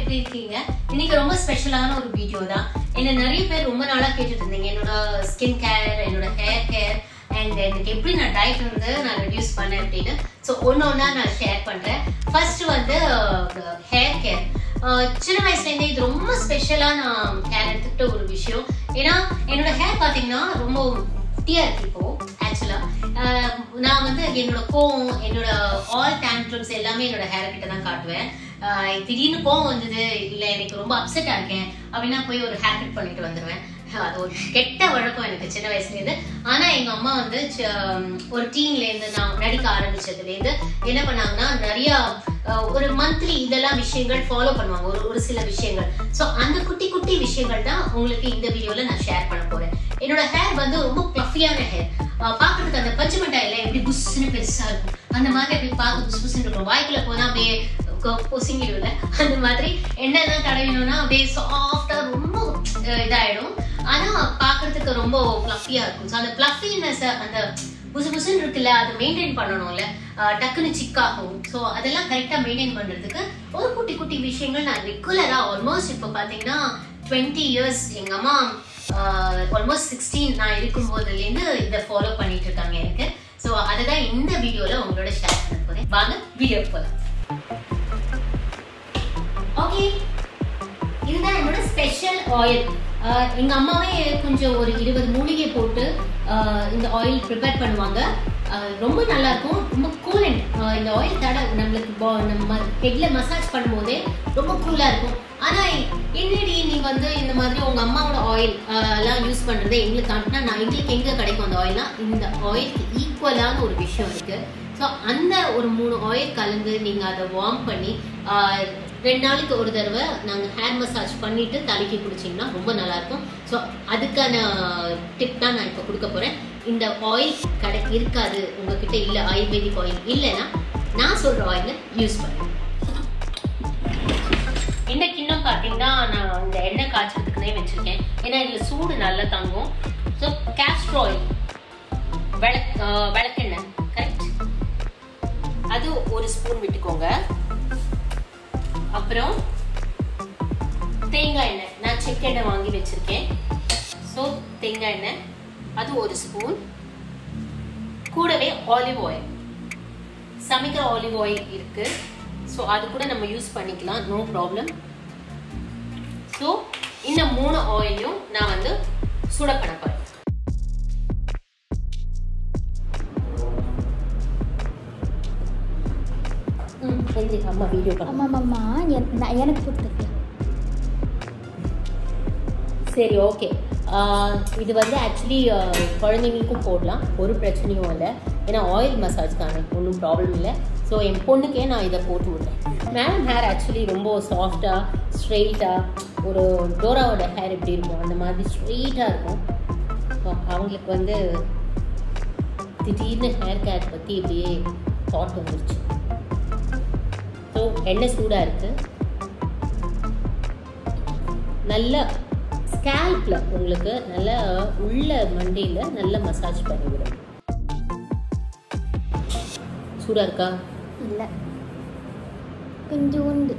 எப்படி இருக்கீங்க இன்னைக்கு ரொம்ப ஸ்பெஷலான ஒரு வீடியோ தான் என்ன நிறைய பேர் ரொம்ப நாளா கேட்டுட்டு இருந்தீங்க என்னோட ஸ்கின் கேர் என்னோட ஹேர் கேர் அண்ட் எனக்கு எப்படி நான் டயட் வந்து நான் ரெடியூஸ் பண்ணேன் அப்படின்னு ஸோ ஒன்று ஒன்றா நான் ஷேர் பண்ணுறேன் ஃபர்ஸ்ட் வந்து ஹேர் கேர் சின்ன வயசுலேருந்தே இது ரொம்ப ஸ்பெஷலாக நான் கேர் எடுத்துக்கிட்ட ஒரு விஷயம் ஏன்னா என்னோட ஹேர் பார்த்தீங்கன்னா ரொம்ப குட்டியா இருக்கு இப்போ ஆக்சுவலா நான் வந்து என்னோட கோவம் என்னோட ஆல் டேண்ட்ரம்ஸ் எல்லாமே என்னோட ஹேர் கிட்ட தான் காட்டுவேன் ஆஹ் திடீர்னு கோவம் வந்தது இல்ல எனக்கு ரொம்ப அப்செட்டா இருக்கேன் அப்படின்னா போய் ஒரு ஹேர் கட் பண்ணிட்டு வந்துருவேன் அது ஒரு கெட்ட வழக்கம் எனக்கு சின்ன வயசுல இருந்து ஆனா எங்க அம்மா வந்து ச- ஒரு டீன்ல இருந்து நான் நடிக்க ஆரம்பிச்சதுல இருந்து என்ன பண்ணாங்கன்னா நிறைய ஆஹ் ஒரு மந்த்லி இதெல்லாம் விஷயங்கள் ஃபாலோ பண்ணுவாங்க ஒரு ஒரு சில விஷயங்கள் ஸோ அந்த குட்டி குட்டி விஷயங்கள் தான் உங்களுக்கு இந்த வீடியோல நான் ஷேர் பண்ண போறேன் என்னோட ஹேர் வந்து ரொம்ப ப்ளஃபியான ஹேர் பார்க்கறதுக்கு அந்த பச்சை மிட்டாயில எப்படி புஷ்னு பெருசா இருக்கும் அந்த மாதிரி அப்படி பார்க்க புஷ் புஷ்னு இருக்கும் வாய்க்குள்ள போனா அப்படியே பொசிங்கிடும்ல அந்த மாதிரி எண்ணெய்லாம் தடவினோம்னா அப்படியே சாஃப்டா ரொம்ப அஹ், இதாயிடும் ஆனா பார்க்கறதுக்கு ரொம்ப ப்ளஃபியா இருக்கும் ஸோ அந்த ப்ளஃபினஸ் அந்த புசு புசுன்னு இருக்குல்ல அதை மெயின்டைன் பண்ணணும்ல அஹ், டக்குன்னு சிக்காகும் ஸோ அதெல்லாம் கரெக்டாக மெயின்டைன் பண்றதுக்கு ஒரு குட்டி குட்டி விஷயங்கள் நான் ரெகுலரா ஆல்மோஸ்ட் இப்போ பார்த்தீங்கன்னா டுவெண்ட்டி இயர்ஸ் எங்க அம்மா ஆல்மோஸ்ட் சிக்ஸ்டீன் நான் இருக்கும் போதுலேருந்து இதை ஃபாலோ பண்ணிட்டு இருக்காங்க எனக்கு ஸோ அதை தான் இந்த வீடியோல உங்களோட ஷேர் பண்ண போறேன் வாங்க வீடியோ போகலாம் ஓகே இதுதான் என்னோட ஸ்பெஷல் ஆயில் எங்க அம்மாவே கொஞ்சம் ஒரு இருபது மூலிகை போட்டு ஆஹ் இந்த ஆயில் ப்ரிப்பேர் பண்ணுவாங்க ஆஹ் ரொம்ப நல்லா இருக்கும் ரொம்ப கூலண்ட் இந்த ஆயில் தட நம்மளுக்கு bo- நம்ம ஹெட்ல மசாஜ் பண்ணும்போதே ரொம்ப கூலா இருக்கும் ஆனா என்னடி நீ வந்து இந்த மாதிரி உங்க அம்மாவோட ஆயில் எல்லாம் யூஸ் பண்றதை எங்களுக்கு காட்டினா நான் எங்களுக்கு எங்க கிடைக்கும் அந்த ஆயில்னா இந்த ஆயிலுக்கு ஈக்குவலான ஒரு விஷயம் இருக்கு ஸோ அந்த ஒரு மூணு ஆயில் கலந்து நீங்க அதை வார்ம் பண்ணி ஆஹ் ரெண்டு நாளைக்கு ஒரு தடவை நாங்கள் ஹேர் மசாஜ் பண்ணிட்டு தலைக்கு குடிச்சிங்கன்னா ரொம்ப நல்லா இருக்கும் ஸோ அதுக்கான டிப் தான் நான் இப்போ கொடுக்க போறேன் இந்த ஆயில் கடை இருக்காது உங்ககிட்ட இல்லை ஆயுர்வேதிக் ஆயில் இல்லைன்னா நான் சொல்ற ஆயிலை யூஸ் பண்ணுங்க இந்த கிண்ணம் பார்த்தீங்கன்னா நான் இந்த எண்ணெய் காய்ச்சறதுக்குனே வச்சிருக்கேன் ஏன்னா இதில் சூடு நல்லா தங்கும் ஸோ கேஸ்ட்ர் ஆயில் விளக் ஆஹ் விளக்கெண்ணெய் கரெக்ட் அது ஒரு ஸ்பூன் விட்டுக்கோங்க அப்புறம் தேங்காய் எண்ணெய் நான் செக்கெண்ணெய் வாங்கி வச்சிருக்கேன் ஸோ தேங்காய் எண்ணெய் அது ஒரு ஸ்பூன் கூடவே ஆலிவ் ஆயில் சமைக்கிற ஆலிவ் ஆயில் இருக்கு ஸோ அது கூட நம்ம யூஸ் பண்ணிக்கலாம் நோ ப்ராப்ளம் ஸோ இந்த மூணு ஆயிலையும் நான் வந்து சுட பண்ண போறேன் ம் எழுதி அம்மா வீடியோ பண்ண ஆமாம்மாம்மா என்- நான் எனக்கு கொடுத்துருக்கு சரி ஓகே இது வந்து ஆக்சுவலி குழந்தைங்களுக்கும் போடலாம் ஒரு பிரச்சனையும் இல்லை ஏன்னா ஆயில் மசாஜ் தானே ஒன்றும் ப்ராப்ளம் இல்லை ஸோ என் பொண்ணுக்கே நான் இதை போட்டு விடுறேன் மேம் ஹேர் ஆக்சுவலி ரொம்ப சாஃப்டாக ஸ்ட்ரெயிட்டாக ஒரு டோராவோட ஹேர் எப்படி இருக்கும் அந்த மாதிரி ஸ்ட்ரெயிட்டாக இருக்கும் ஸோ அவங்களுக்கு வந்து திடீர்னு ஹேர் கேர் பற்றி இப்படியே தாட் வந்துருச்சு ஸோ எண்ணெய் சூடாக இருக்குது நல்ல ஸ்கேல்ப்ல உங்களுக்கு நல்ல உள்ள மண்டையில நல்ல மசாஜ் பண்ணிவிடும் சூடா இருக்கா இல்லை கொஞ்சோண்டு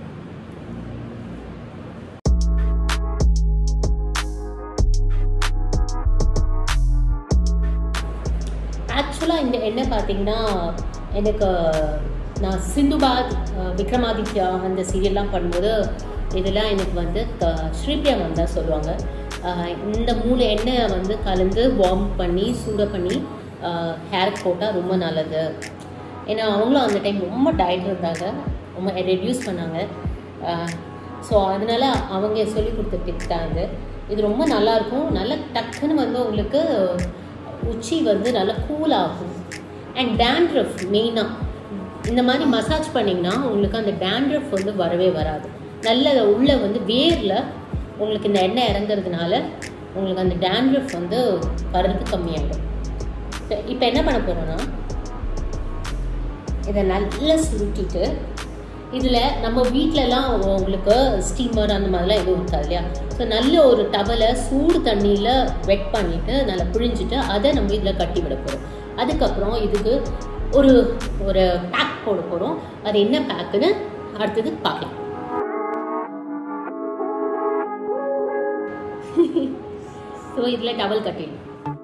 ஆக்சுவலாக இந்த எண்ணெய் பார்த்தீங்கன்னா எனக்கு நான் சிந்துபாத் அஹ், விக்ரமாதித்யா அந்த சீரியல்லாம் பண்ணும்போது இதெல்லாம் எனக்கு வந்து க- ஸ்ரீபிரியா மேம் தான் சொல்லுவாங்க அஹ், இந்த மூணு எண்ணெயை வந்து கலந்து வார்ம் பண்ணி சூட பண்ணி ஹேர் போட்டால் ரொம்ப நல்லது ஏன்னா அவங்களும் அந்த டைம் ரொம்ப டயட் இருந்தாங்க ரொம்ப ரெடியூஸ் பண்ணாங்க ஸோ அதனால அவங்க சொல்லி கொடுத்த டிப் தான் இது இது ரொம்ப நல்லா இருக்கும் நல்ல டக்குன்னு வந்து உங்களுக்கு உச்சி வந்து நல்லா கூல் ஆகும் அண்ட் டேண்ட்ரஃப் மெயினாக இந்த மாதிரி மசாஜ் பண்ணிங்கன்னா உங்களுக்கு அந்த டேண்ட்ரஃப் வந்து வரவே வராது நல்ல உள்ள வந்து வேரில் உங்களுக்கு இந்த எண்ணெய் இறங்குறதுனால உங்களுக்கு அந்த டேண்ட்ரஃப் வந்து வர்றது கம்மியாயிடும் இப்போ என்ன பண்ண போகிறோன்னா இதை நல்லா சுருட்டிட்டு இதில் நம்ம வீட்டிலலாம் உங்களுக்கு ஸ்டீமர் அந்த மாதிரிலாம் எதுவும் இருக்காது இல்லையா ஸோ நல்ல ஒரு டவலை சூடு தண்ணியில் வெட் பண்ணிவிட்டு நல்லா பிழிஞ்சிட்டு அதை நம்ம இதில் கட்டி விட போகிறோம் அதுக்கப்புறம் இதுக்கு ஒரு ஒரு பேக் போட போகிறோம் அது என்ன பேக்குன்னு அடுத்தது பார்க்கலாம் ஸோ இதில் டவல் கட்டிடணும்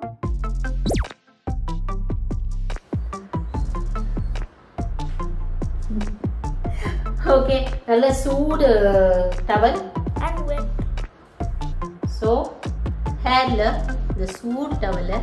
ஓகே நல்ல சூடு டவல் அண்ட் வெட் ஸோ ஹேரில் இந்த சூடு டவலை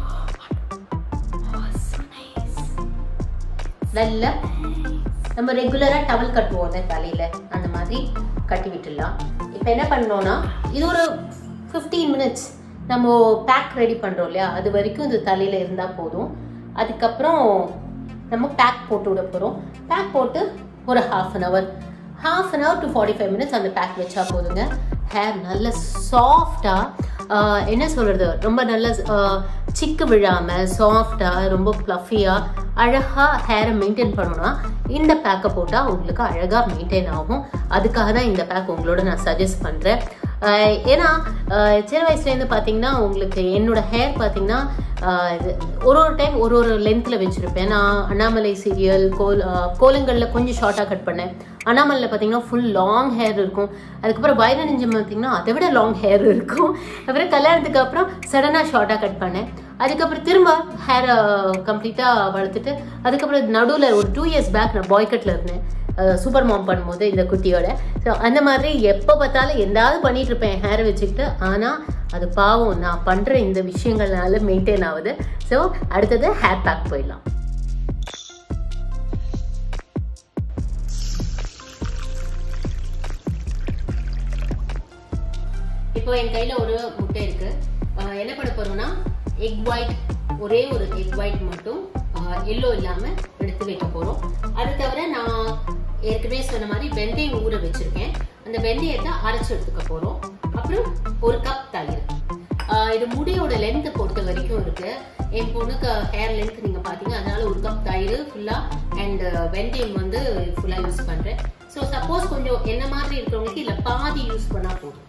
so nice நல்ல நம்ம ரெகுலராக டவல் கட்டுவோம்ல தலையில் அந்த மாதிரி கட்டி விட்டுடலாம் இப்போ என்ன பண்ணோம்னா இது ஒரு ஃபிஃப்டீன் மினிட்ஸ் நம்ம பேக் ரெடி பண்ணுறோம் இல்லையா அது வரைக்கும் இந்த தலையில் இருந்தால் போதும் அதுக்கப்புறம் நம்ம பேக் போட்டு விட போகிறோம் பேக் போட்டு ஒரு half an hour half an hour to forty five minutes அந்த பேக் வச்சா போதுங்க ஹேர் நல்ல சாஃப்டாக என்ன சொல்கிறது ரொம்ப நல்ல சிக்கு விழாமல் சாஃப்டாக ரொம்ப ப்ளஃபியாக அழகாக ஹேரை மெயின்டைன் பண்ணணும்னா இந்த பேக்கை போட்டால் உங்களுக்கு அழகாக மெயின்டைன் ஆகும் அதுக்காக தான் இந்த பேக் உங்களோட நான் சஜஸ்ட் பண்ணுறேன் ஏன்னா ஆஹ் சின்ன வயசுலேருந்து பார்த்தீங்கன்னா உங்களுக்கு என்னோட ஹேர் பார்த்தீங்கன்னா ஆஹ் இது ஒரு ஒரு டைம் ஒரு ஒரு லென்த்தில் வச்சுருப்பேன் நான் அண்ணாமலை சீரியல் கோல் ஆஹ் கோலங்களில் கொஞ்சம் ஷார்ட்டாக கட் பண்ணேன் அண்ணாமலையில் பார்த்தீங்கன்னா ஃபுல் லாங் ஹேர் இருக்கும் அதுக்கப்புறம் வைரநெஞ்சம் பார்த்தீங்கன்னா அதை விட லாங் ஹேர் இருக்கும் அப்புறம் கல்யாணத்துக்கு அப்புறம் சடனாக ஷார்ட்டாக கட் பண்ணேன் அதுக்கப்புறம் திரும்ப ஹேரை கம்ப்ளீட்டாக வளர்த்துட்டு அதுக்கப்புறம் நடுவில் ஒரு டூ இயர்ஸ் பேக் நான் பாய்கட்டில் இருந்தேன் சூப்பர் மாம் பண்ணும்போது இந்த குட்டியோட ஸோ அந்த மாதிரி எப்போ பார்த்தாலும் எந்தாவது பண்ணிட்டு இருப்பேன் ஹேரை வச்சுக்கிட்டு ஆனால் அது பாவம் நான் பண்ணுற இந்த விஷயங்கள்னால மெயின்டைன் ஆகுது ஸோ அடுத்தது ஹேர் பேக் போயிடலாம் இப்போ என் கையில் ஒரு முட்டை இருக்கு ஆஹ் என்ன பண்ண போறோம்னா எக் ஒயிட் ஒரே ஒரு எக் ஒயிட் மட்டும் எல்லோ இல்லாம எடுத்து வைக்க போறோம் அது தவிர நான் ஏற்கனவே சொன்ன மாதிரி வெந்தயம் ஊற வச்சிருக்கேன் அந்த வெந்தயத்தை அரைச்சு எடுத்துக்க போறோம் அப்புறம் ஒரு கப் தயிர் ஆஹ் இது முடியோட லென்த் பொறுத்த வரைக்கும் இருக்கு என் பொண்ணுக்கு ஹேர் லென்த் நீங்க பாத்தீங்க அதனால ஒரு கப் தயிர் ஃபுல்லா அண்ட் வெந்தயம் வந்து ஃபுல்லா யூஸ் பண்றேன் ஸோ சப்போஸ் கொஞ்சம் என்ன மாதிரி இருக்கிறவங்களுக்கு இல்ல பாதி யூஸ் பண்ணா போதும்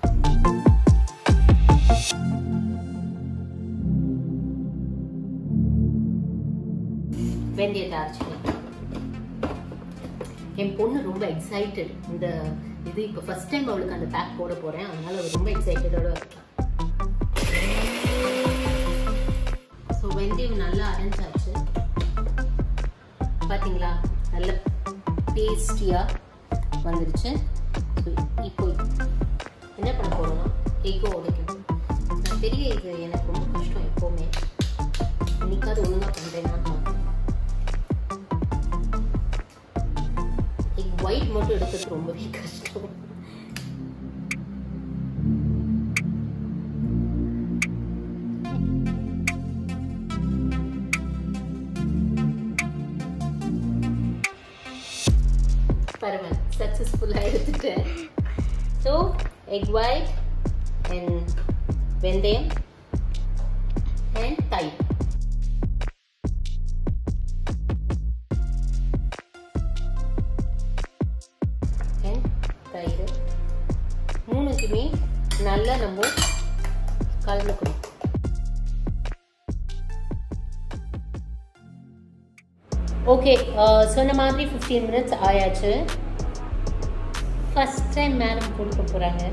வெந்தயத்தை அரைச்சிக்கலாம் என் பொண்ணு ரொம்ப எக்ஸைட்டட் இந்த இது இப்போ ஃபர்ஸ்ட் டைம் அவளுக்கு அந்த பேக் போட போறேன் அதனால அவள் ரொம்ப எக்ஸைட்டடோட ஸோ வெந்தயம் நல்லா அரைஞ்சாச்சு பாத்தீங்களா நல்ல டேஸ்டியா வந்துருச்சு So, இப்போ என்ன பண்ண போறோம்னா எக்கோ உடைக்கணும் நான் பெரிய இது எனக்கு ரொம்ப கஷ்டம் எப்போவுமே இன்னைக்காவது ஒழுங்கா பண்றேன்னா எக் ஒயிட் மட்டும் எடுக்கிறது ரொம்பவே கஷ்டம் பரவாயில்ல சக்ஸஸ்ஃபுல்லாக எடுத்துட்டேன் ஸோ எக் ஒயிட் அண்ட் வெந்தயம் அண்ட் தயிர் அண்ட் தயிர் மூணுக்குமே நல்லா நம்ம கலந்துக்கணும் ஓகே சொன்ன மாதிரி ஃபிஃப்டீன் மினிட்ஸ் ஆயாச்சு ஃபஸ்ட் டைம் மேடம் கொடுக்க போகிறாங்க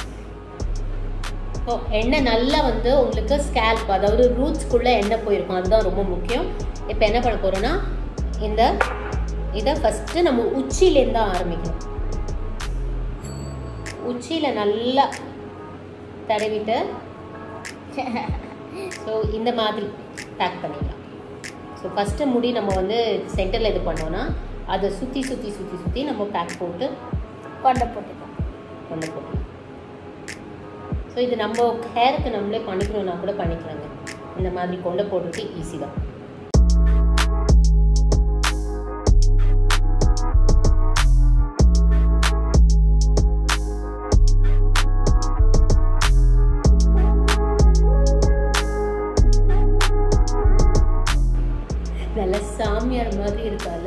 ஸோ எண்ணெய் நல்லா வந்து உங்களுக்கு ஸ்கேல்ப் அதாவது ரூட்ஸ்க்குள்ளே எண்ணெய் போயிருக்கும் அதுதான் ரொம்ப முக்கியம் இப்போ என்ன பண்ண போகிறோன்னா இந்த இதை ஃபஸ்ட்டு நம்ம உச்சியிலேருந்து தான் ஆரம்பிக்கணும் உச்சியில் நல்லா தடவிட்டு ஸோ இந்த மாதிரி பேக் பண்ணிடலாம் ஸோ ஃபஸ்ட்டு முடி நம்ம வந்து சென்டரில் இது பண்ணோன்னா அதை சுற்றி சுற்றி சுற்றி சுற்றி நம்ம பேக் போட்டு கொண்டை போட்டுக்கலாம் கொண்டு போகலாம் ஸோ இது நம்ம ஹேருக்கு நம்மளே பண்ணிக்கணும்னா கூட பண்ணிக்கலாங்க இந்த மாதிரி கொண்டை போட்டுட்டு ஈஸி தான் நல்ல சாமியார் மாதிரி இருக்கால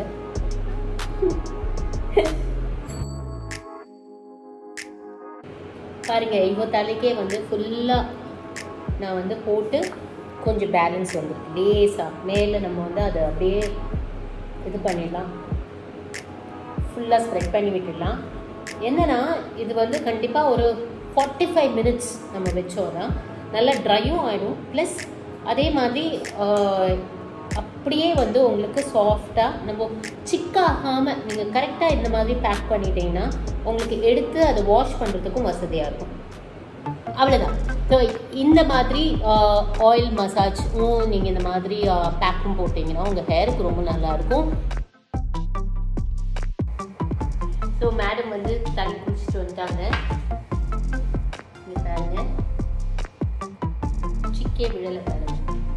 பாருங்க இவ தலைக்கே வந்து ஃபுல்லாக நான் வந்து போட்டு கொஞ்சம் பேலன்ஸ் வந்துருக்கு லேசாக மேலே நம்ம வந்து அதை அப்படியே இது பண்ணிடலாம் ஃபுல்லாக ஸ்ப்ரெட் பண்ணி விட்டுடலாம் என்னன்னா இது வந்து கண்டிப்பாக ஒரு ஃபார்ட்டி ஃபைவ் மினிட்ஸ் நம்ம வச்சோன்னா நல்லா ட்ரையும் ஆகிடும் ப்ளஸ் அதே மாதிரி ஆஹ், அப்படியே வந்து உங்களுக்கு சாஃப்டாக நம்ம சிக்காகாமல் நீங்கள் கரெக்டாக இந்த மாதிரி பேக் பண்ணிட்டீங்கன்னா உங்களுக்கு எடுத்து அதை வாஷ் பண்ணுறதுக்கும் வசதியாக இருக்கும் அவ்வளோதான் ஸோ இந்த மாதிரி ஆயில் மசாஜும் நீங்கள் இந்த மாதிரி பேக்கும் போட்டிங்கன்னா உங்கள் ஹேருக்கு ரொம்ப நல்லாயிருக்கும் ஸோ மேடம் வந்து தண்ணி குடிச்சிட்டு வந்துட்டாங்க இங்க பாருங்க சிக்கே விழலை பாருங்க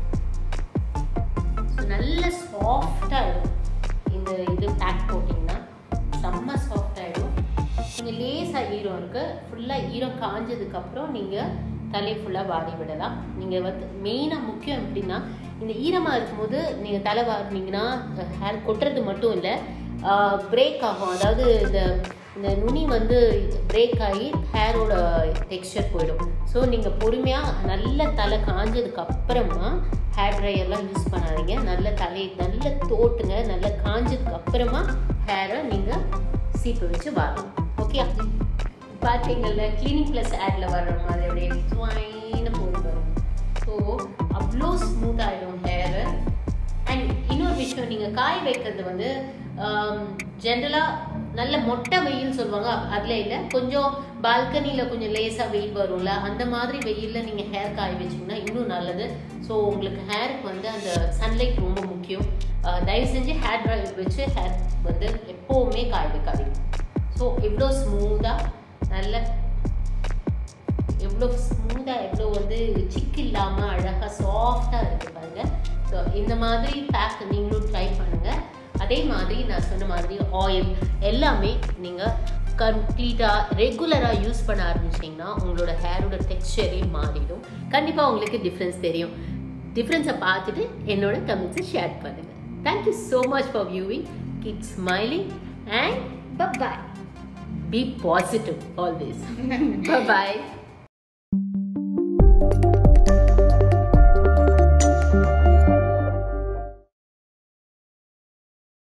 ஸோ நல்ல சாஃப்டாகிடும் இந்த இது பேக் போட்டிங்கன்னா செம்ம சாஃப்ட் ஆகிடும் கொஞ்சம் லேசாக ஈரம் இருக்கு ஃபுல்லாக ஈரம் காஞ்சதுக்கப்புறம் நீங்கள் தலையை ஃபுல்லாக வாடி விடலாம் நீங்கள் வந்து மெயினாக முக்கியம் எப்படின்னா இந்த ஈரமாக இருக்கும்போது நீங்கள் தலை வாரினீங்கன்னா ஹேர் கொட்டுறது மட்டும் இல்லை பிரேக் ஆகும் அதாவது இந்த இந்த நுனி வந்து பிரேக் ஆகி ஹேரோட டெக்ஸ்சர் போயிடும் ஸோ நீங்கள் பொறுமையாக நல்ல தலை காஞ்சதுக்கு அப்புறமா ஹேர் ட்ரையர்லாம் யூஸ் பண்ணாதீங்க நல்ல தலை நல்ல தோட்டுங்க நல்ல காஞ்சதுக்கு அப்புறமா ஹேரை நீங்கள் சீப்பு வச்சு வாரணும் ஓகே பார்த்தீங்கல்ல கிளீனிக் ப்ளஸ் ஆடில் வர்ற மாதிரி அப்படியே ஸ்வைன்னு போட்டு வரும் ஸோ அவ்வளோ ஸ்மூத் ஆகிடும் ஹேரு அண்ட் இன்னொரு விஷயம் நீங்கள் காய வைக்கிறது வந்து ஜென்ரலாக நல்ல மொட்டை வெயில் சொல்லுவாங்க அதில் இல்லை கொஞ்சம் பால்கனியில் கொஞ்சம் லேசாக வெயில் வரும்ல அந்த மாதிரி வெயிலில் நீங்கள் ஹேர் காய வச்சிங்கன்னா இன்னும் நல்லது ஸோ உங்களுக்கு ஹேருக்கு வந்து அந்த சன்லைட் ரொம்ப முக்கியம் அஹ் தயவு செஞ்சு ஹேர் ட்ரை வச்சு ஹேர் வந்து எப்போவுமே காய வைக்காதீங்க ஸோ எவ்வளோ ஸ்மூத்தாக நல்ல எவ்வளோ ஸ்மூத்தாக எவ்வளோ வந்து சிக்கு இல்லாமல் அழகாக சாஃப்டாக இருக்குது பாருங்க ஸோ இந்த மாதிரி பேக் நீங்களும் ட்ரை பண்ணுங்கள் அதே மாதிரி நான் சொன்ன மாதிரி ஆயில் எல்லாமே நீங்கள் கம்ப்ளீட்டாக ரெகுலராக யூஸ் பண்ண ஆரம்பிச்சிங்கன்னா உங்களோட ஹேரோட டெக்ஸ்சரே மாறிடும் கண்டிப்பாக உங்களுக்கு டிஃப்ரென்ஸ் தெரியும் டிஃப்ரென்ஸை பார்த்துட்டு என்னோட கமெண்ட்ஸை ஷேர் பண்ணுங்கள் thank you so much for viewing keep smiling and Bye bye. be positive always bye bye